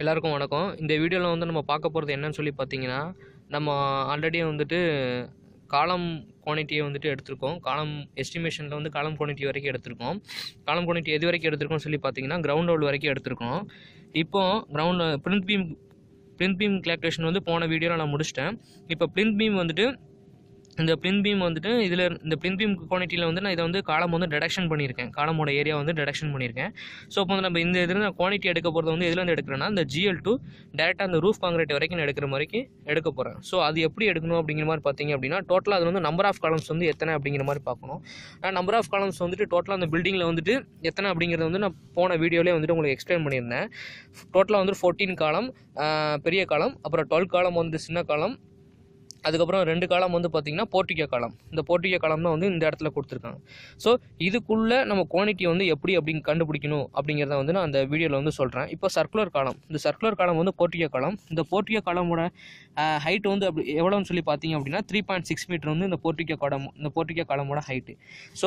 எல்லாருக்கும் வணக்கம் இந்த வீடியோவில் வந்து நம்ம பார்க்க போகிறது என்னன்னு சொல்லி பார்த்தீங்கன்னா நம்ம ஆல்ரெடி வந்துட்டு காலம் குவான்டிட்டியை வந்துட்டு எடுத்திருக்கோம் காலம் எஸ்டிமேஷனில் வந்து காலம் குவான்டிட்டி வரைக்கும் எடுத்திருக்கோம் காலம் குவான்டிட்டி எது வரைக்கும் எடுத்திருக்கோம் சொல்லி பார்த்தீங்கன்னா கிரவுண்ட் லெவல் வரைக்கும் எடுத்திருக்கோம் இப்போ ground plinth beam plinth beam calculation வந்து போன வீடியோவில் நான் முடிச்சிட்டேன் இப்போ பிரிண்ட் பீம் வந்துட்டு இந்த பிளின் பீம் வந்துட்டு இதில் இந்த பிளின் பீம் குவான்டிட்டியில் வந்து நான் இதை வந்து காலம் வந்து டிடக்ஷன் பண்ணியிருக்கேன் காலமோட ஏரியா வந்து டிடக்ஷன் பண்ணியிருக்கேன் ஸோ இப்போ வந்து நம்ம இந்த இதில் நான் குவான்டிட்டி எடுக்க போகிறது வந்து எதுலேருந்து எடுக்கிறேன்னா இந்த ஜிஎல் டூ டேரெக்டாக அந்த ரூஃப் காங்கிரீட் வரைக்கும் நான் எடுக்கிற மாதிரி எடுக்க போகிறேன் ஸோ அது எப்படி எடுக்கணும் அப்படிங்கிற மாதிரி பார்த்தீங்க அப்படின்னா டோட்டலாக அது வந்து நம்பர் ஆஃப் காலம்ஸ் வந்து எத்தனை அப்படிங்கிற மாதிரி பார்க்கணும் நான் நம்பர் ஆஃப் காலம்ஸ் வந்துட்டு டோட்டலாக அந்த பில்டிங்கில் வந்துட்டு எத்தனை அப்படிங்கிறத வந்து நான் போன வீடியோலேயே வந்துட்டு உங்களுக்கு எக்ஸ்பிளைன் பண்ணியிருந்தேன் டோட்டலாக வந்து ஃபோர்டீன் காலம் பெரிய காலம் அப்புறம் டுவெல் காலம் வந்து சின்ன காலம் அதுக்கப்புறம் ரெண்டு காலம் வந்து பார்த்திங்கன்னா போர்ட்டிகோ காலம் இந்த போர்ட்டிகோ காலம் தான் வந்து இந்த இடத்துல கொடுத்துருக்காங்க ஸோ இதுக்குள்ளே நம்ம குவான்டிட்டி வந்து எப்படி அப்படின்னு கண்டுபிடிக்கணும் அப்படிங்கிறத வந்து நான் அந்த வீடியோவில் வந்து சொல்கிறேன் இப்போ சர்க்குலர் காலம் இந்த சர்க்குலர் காலம் வந்து போர்ட்டிகோ காலம் இந்த போர்ட்டிகோ காலமோட ஹைட் வந்து அப்படி எவ்வளோன்னு சொல்லி பார்த்தீங்க அப்படின்னா த்ரீ பாயிண்ட் சிக்ஸ் மீட்டர் வந்து இந்த போர்ட்டிகோ காலம் இந்த போர்ட்டிகோ காலமோட ஹைட்டு ஸோ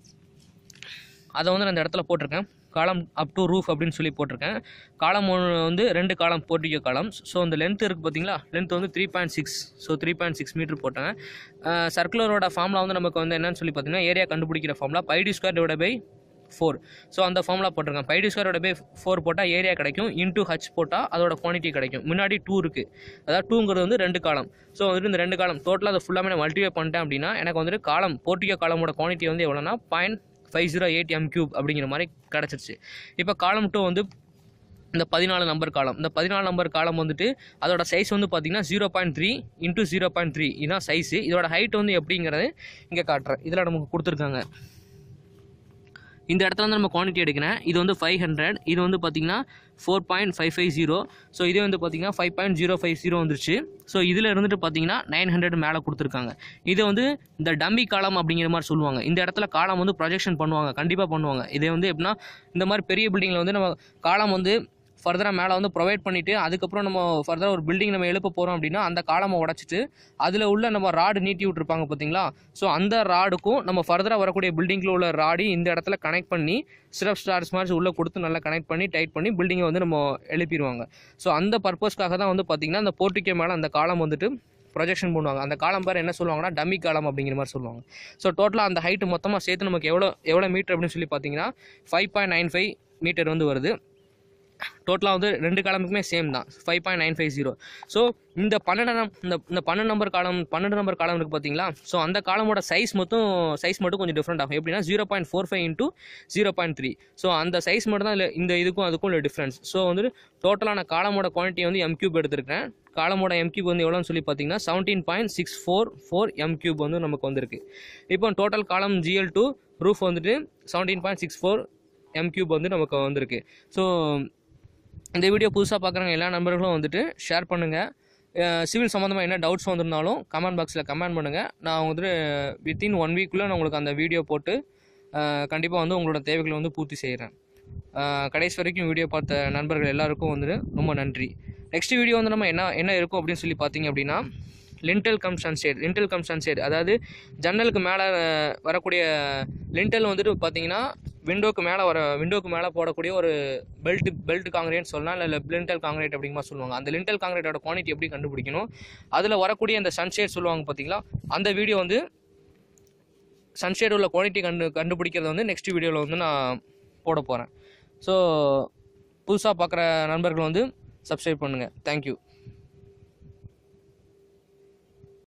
அதை வந்து நான் இந்த இடத்துல போட்டிருக்கேன் காலம் அப் டு ரூஃப் அப்படின்னு சொல்லி போட்டிருக்கேன் காலம் ஒன்று வந்து ரெண்டு காலம் போட்டிக்க காலம் ஸோ அந்த லென்த் இருக்குது பார்த்தீங்களா லென்த் வந்து three point six so three point six metre போட்டேன் சர்க்குலரோட ஃபார்மில் வந்து நமக்கு வந்து என்னன்னு சொல்லி பார்த்தீங்கன்னா ஏரியா கண்டுபிடிக்கிற ஃபார்மில் pi d square divide by four so அந்த ஃபார்முலா போட்டிருக்கேன் பைடி ஸ்கொயரோட பை ஃபோர் போட்டால் ஏரியா கிடைக்கும் இன்டூ ஹச் போட்டால் அதோட குவான்டிட்டி கிடைக்கும் முன்னாடி டூ இருக்குது அதாவது டூங்கிறது வந்து ரெண்டு காலம் ஸோ வந்துட்டு இந்த ரெண்டு காலம் டோட்டலாக அதை ஃபுல்லாமே நான் மல்டிவே பண்ணிட்டேன் அப்படின்னா எனக்கு வந்துட்டு காலம் போர்ட்டிகோ காலமோட குவான்டிட்டி வந்து எவ்வளோனா point five zero eight m cube அப்படிங்கிற மாதிரி கிடச்சிருச்சு இப்போ காலம் டூ வந்து இந்த பதினாலு நம்பர் காலம் இந்த பதினாலு நம்பர் காலம் வந்துட்டு அதோட சைஸ் வந்து பார்த்தீங்கன்னா zero point three into zero point three இதுதான் சைஸு இதோட ஹைட் வந்து எப்படிங்கிறது இங்கே காட்டுறேன் இதில் நமக்கு கொடுத்துருக்காங்க இந்த இடத்துல வந்து நம்ம குவான்டிட்டி எடுக்கிறேன் இது வந்து ஃபைவ் ஹண்ட்ரட் இது வந்து பார்த்தீங்கன்னா four point five five zero so இதே வந்து பார்த்தீங்கன்னா five point zero five zero வந்துருச்சு ஸோ இதில் இருந்துட்டு பார்த்தீங்கன்னா நைன் ஹண்ட்ரட் மேலே கொடுத்துருக்காங்க இது வந்து இந்த டம்மி காலம் அப்படிங்கிற மாதிரி சொல்லுவாங்க இந்த இடத்துல காலம் வந்து ப்ரொஜெக்ஷன் பண்ணுவாங்க கண்டிப்பாக பண்ணுவாங்க இதே வந்து எப்படின்னா இந்த மாதிரி பெரிய பில்டிங்கில் வந்து நம்ம காலம் வந்து ஃபர்தராக மேலே வந்து ப்ரொவைட் பண்ணிவிட்டு அதுக்கப்புறம் நம்ம ஃபர்தராக ஒரு பில்டிங் நம்ம எழுப்ப போகிறோம் அப்படின்னா அந்த காலமை உடச்சிட்டு அதில் உள்ள நம்ம ராடு நீட்டி விட்ருப்பாங்க பார்த்தீங்களா ஸோ அந்த ராடுக்கும் நம்ம ஃபர்தராக வரக்கூடிய பில்டிங்கில் உள்ள ராடி இந்த இடத்துல கனெக்ட் பண்ணி சிரப் ஸ்டார்ஸ் மாதிரி உள்ளே கொடுத்து நல்லா கனெக்ட் பண்ணி டைட் பண்ணி பில்டிங்கை வந்து நம்ம எழுப்பிடுவாங்க ஸோ அந்த பர்பஸ்க்காக தான் வந்து பார்த்திங்கன்னா அந்த போர்ட்டிக்கே மேலே அந்த காலம் வந்துட்டு ப்ரொஜெக்ஷன் பண்ணுவாங்க அந்த காலம் பேர் என்ன சொல்லுவாங்கன்னா டம்மி காலம் அப்படிங்கிற மாதிரி சொல்லுவாங்க ஸோ டோட்டலாக அந்த ஹைட்டு மொத்தமாக சேர்த்து நமக்கு எவ்வளோ எவ்வளோ மீட்டர் அப்படின்னு சொல்லி பார்த்தீங்கன்னா five point nine five metre வந்து வருது டோட்டலாக வந்து ரெண்டு காலமுக்குமே சேம் தான் five point nine five zero so இந்த பன்னெண்டு நம் இந்த இந்த பன்னெண்டு நம்பர் காலம் பன்னெண்டு நம்பர் காலம் இருக்குது பார்த்தீங்களா ஸோ அந்த காலமோட சைஸ் மட்டும் சைஸ் மட்டும் கொஞ்சம் டிஃப்ரெண்ட் ஆகும் எப்படின்னா zero point four five into zero point three so அந்த சைஸ் மட்டும் தான் இல்லை இந்த இதுக்கும் அதுக்கும் உள்ள டிஃப்ரென்ஸ் ஸோ வந்துட்டு டோட்டலான காலமோட குவான்டிட்டி வந்து எம் கியூப் எடுத்திருக்கேன் காலமோட எம் கியூப் வந்து எவ்வளோன்னு சொல்லி பார்த்தீங்கன்னா seventeen point six four four m cube வந்து நமக்கு வந்திருக்கு இப்போ total column GL to roof வந்துட்டு seventeen point six four m cube வந்து நமக்கு வந்திருக்கு ஸோ இந்த வீடியோ புதுசாக பார்க்குறவங்க எல்லா நண்பர்களும் வந்துட்டு ஷேர் பண்ணுங்கள் சிவில் சம்மந்தமாக என்ன டவுட்ஸ் வந்திருந்தாலும் கமெண்ட் பாக்ஸில் கமெண்ட் பண்ணுங்கள் நான் வந்துட்டு வித்தின் ஒன் வீக்குள்ளே நான் உங்களுக்கு அந்த வீடியோ போட்டு கண்டிப்பாக வந்து உங்களோட தேவைகளை வந்து பூர்த்தி செய்கிறேன் கடைசி வரைக்கும் வீடியோ பார்த்த நண்பர்கள் எல்லாருக்கும் வந்துட்டு ரொம்ப நன்றி நெக்ஸ்ட் வீடியோ வந்து நம்ம என்ன என்ன இருக்கும் அப்படின்னு சொல்லி பார்த்தீங்க அப்படின்னா lintel cum sunshade lintel cum sunshade அதாவது ஜன்னலுக்கு மேலே வரக்கூடிய லிண்டல் வந்துட்டு பார்த்தீங்கன்னா விண்டோக்கு மேலே வர விண்டோக்கு மேலே போடக்கூடிய ஒரு பெல்ட் பெல்ட் காங்கிரேட் சொல்லலாம் இல்லை லிண்டல் காங்கிரேட் அப்படிங்கிற சொல்லுவாங்க அந்த லிண்டல் காங்கிரேட்டோட குவான்டிட்டி எப்படி கண்டுபிடிக்கணும் அதில் வரக்கூடிய அந்த சன்ஷேட் சொல்லுவாங்க பார்த்தீங்களா அந்த வீடியோ வந்து சன்ஷேட் உள்ள குவாலிட்டி கண்டு கண்டுபிடிக்கிறத வந்து நெக்ஸ்ட் வீடியோவில் வந்து நான் போட போகிறேன் ஸோ புதுசாக பார்க்குற நண்பர்கள் வந்து சப்ஸ்கிரைப் பண்ணுங்கள் தேங்க்யூ